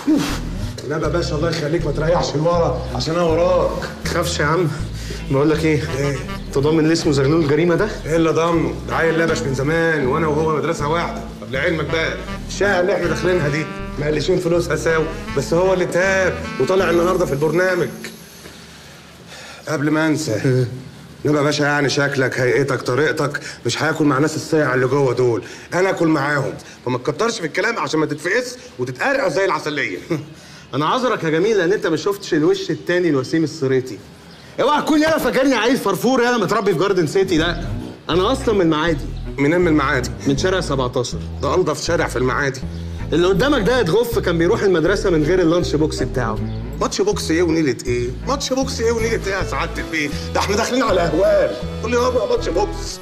نبى يا باشا الله يخليك ما تريحش لورا عشان انا وراك تخافش يا عم بقول لك ايه انت ضامن اللي اسمه زغلول الجريمه ده ايه اللي ضامنه؟ ده عيل لبش من زمان وانا وهو مدرسه واحده طب لعلمك بقى الشقه اللي احنا داخلينها دي مقلشين فلوسها ساوي بس هو اللي تاب وطلع النهارده في البرنامج قبل ما انسى نبقى باشا يعني شكلك هيئتك طريقتك مش هاكل مع ناس الساعة اللي جوه دول انا اكل معاهم فما تكترش في الكلام عشان ما تتفقس وتتقرقع زي العسليه انا عذرك يا جميل لان انت ما شفتش الوش التاني لوسيم السريتي اوعى تكون يالا فاكرني عيل فرفور يالا متربي في جاردن سيتي لا انا اصلا من المعادي منين من المعادي من شارع 17 ده انضف شارع في المعادي اللي قدامك ده اتغف كان بيروح المدرسه من غير اللانش بوكس بتاعه ماتش بوكس ايه ونيلة ايه؟ ماتش بوكس ايه ونيلة ايه يا سعادة البيه؟ ده احنا داخلين على اهوال قول لي يابا ماتش بوكس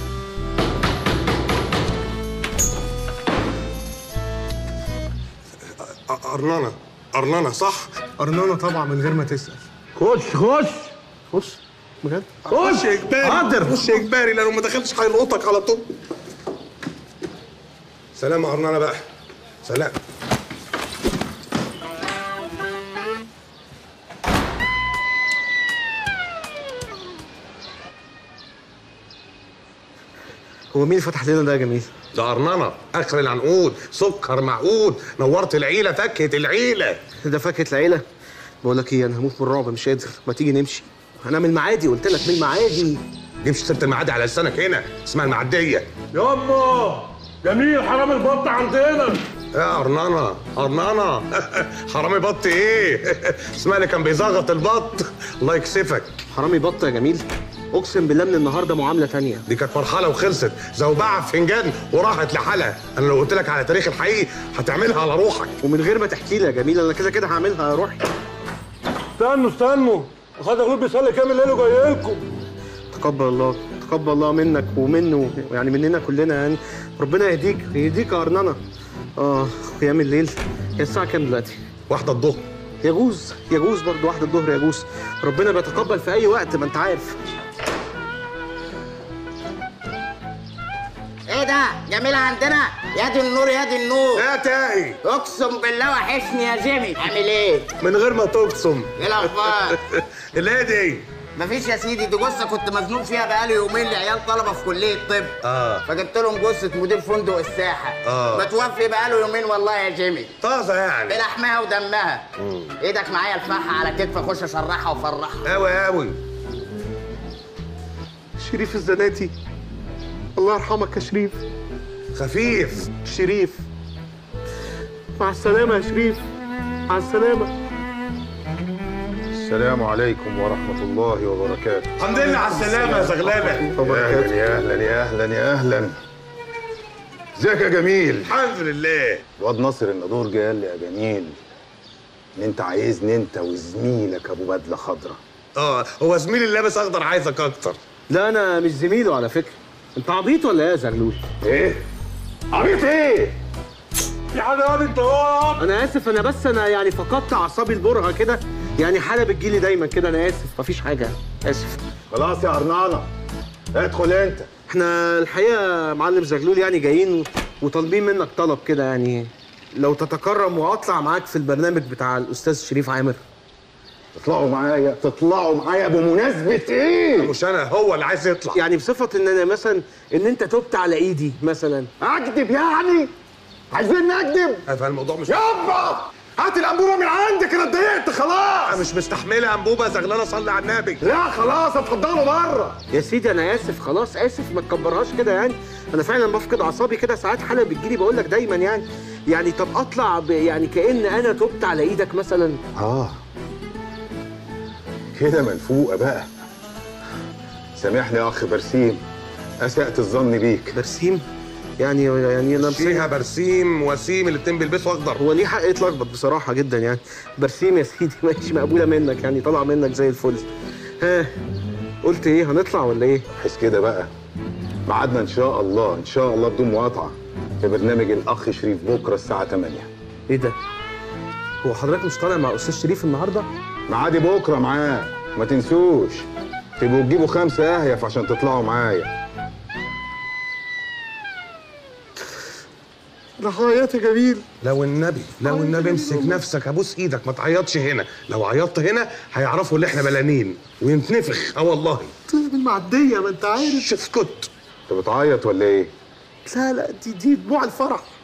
أ- قرنانة قرنانة صح؟ قرنانه طبعا من غير ما تسال خش خش خش بجد خش اجباري حاضر. خش اجباري لانه ما دخلش هيلقطك على طول سلام يا قرنانة بقى سلام هو مين اللي فتح لنا ده يا جميل ده قرنانة اخر العنقود سكر معقود نورت العيلة فكهة العيلة ده فاكهه العيله بقول لك ايه انا هموت من الرعب مش قادر ما تيجي نمشي انا من المعادي قلت لك من المعادي جيبش سيرة المعادي على لسانك هنا اسمها المعدية ياما جميل حرام البط عندنا يا قرنانة قرنانة حرامي بط ايه اسمها اللي كان بيزغط البط الله يكسفك حرامي بط يا جميل اقسم بالله من النهارده معامله تانية دي كانت مرحلة وخلصت زوبعة في فنجان وراحت لحالها انا لو قلت لك على تاريخ الحقيقي هتعملها على روحك ومن غير ما تحكي لي يا جميل انا كده كده هعملها يا روحي استنوا استنوا اخد غلوب بيصلي كام الليل وجاي لكم تقبل الله تقبل الله منك ومنه يعني مننا كلنا يعني ربنا يهديك يهديك يا ارننه اه قيام الليل هي الساعه كام دلوقتي واحدة الظهر يجوز يجوز برضه واحدة الظهر يجوز ربنا بيتقبل في اي وقت ما انت عارف ايه ده جميل عندنا يا دي النور يا دي النور يا تاهي اقسم بالله وحشني يا جيمي عامل ايه من غير ما تقسم ايه الاخبار اللي هي دي مفيش يا سيدي دي جثه كنت مزنوق فيها بقالي يومين لعيال طلبه في كليه طب آه. فجبت لهم جثه مدير فندق الساحه آه. متوفي بقاله يومين والله يا جيمي طازة يعني بلحمها ودمها ايدك معايا الفحه على كتفي اخش اشرحها وافرحها قوي قوي شريف الزناتي الله يرحمك يا شريف خفيف شريف مع السلامة يا شريف مع السلامة السلام عليكم ورحمة الله وبركاته الحمد لله على السلامة يا زغلالة يا أهلا يا أهلا يا أهلا يا أهلا ازيك يا جميل الحمد لله الواد ناصر النادور جه قال لي يا جميل ان انت عايزني انت وزميلك ابو بدله خضراء اه هو زميلي اللي لابس اخضر عايزك اكتر لا أنا مش زميله على فكرة أنت عبيط ولا إيه يا زغلول؟ ايه عبيط ايه في حاجه يا انت اهو أنا آسف أنا بس أنا يعني فقدت أعصابي البرهة كده يعني حالة بتجيلي دايما كده أنا آسف مفيش حاجة آسف خلاص يا ارنانه ادخل انت احنا الحقيقة معلم زغلول يعني جايين و- وطالبين منك طلب كده يعني لو تتكرم واطلع معاك في البرنامج بتاع الاستاذ شريف عامر تطلعوا معايا تطلعوا معايا بمناسبه ايه مش انا هو اللي عايز يطلع يعني بصفة ان انا مثلا ان انت تبت على ايدي مثلا اكذب يعني عايزين نكذب فالموضوع مش يابا هات الانبوبه من عندك انا اتضايقت خلاص انا مش مستحمله انبوبه زغلانه صلي على النبي لا خلاص اتفضلوا بره يا سيدي انا اسف خلاص اسف ما تكبرهاش كده يعني انا فعلا بفقد اعصابي كده ساعات حالة بتجيلي بقول لك دايما يعني يعني طب اطلع ب يعني كأن انا تبت على ايدك مثلا اه كده ملفوقه بقى سامحني يا اخ برسيم اسأت الظن بيك برسيم يعني يعني انا فيها برسيم وسيم الاتنين بيلبسوا اخضر هو ليه حق يتلخبط بصراحة جدا يعني برسيم يا سيدي ماشي مقبولة منك يعني طالعة منك زي الفل ها قلت ايه هنطلع ولا ايه؟ بحيث كده بقى ميعادنا ان شاء الله ان شاء الله بدون مقاطعه في برنامج الاخ شريف بكره الساعه 8 ايه ده؟ هو حضرتك مش طالع مع استاذ شريف النهارده؟ معادي بكره معاه ما تنسوش تبقوا تجيبوا خمسه اهيف عشان تطلعوا معايا ده هعيط يا جميل لو النبي لو النبي امسك نفسك ابوس ايدك ما تعيطش هنا لو عيطت هنا هيعرفوا ان احنا بلانين وينتنفخ اه والله المعديه ما انت عارف اسكت انت بتعيط ولا ايه؟ لا لا دي دي دموع الفرح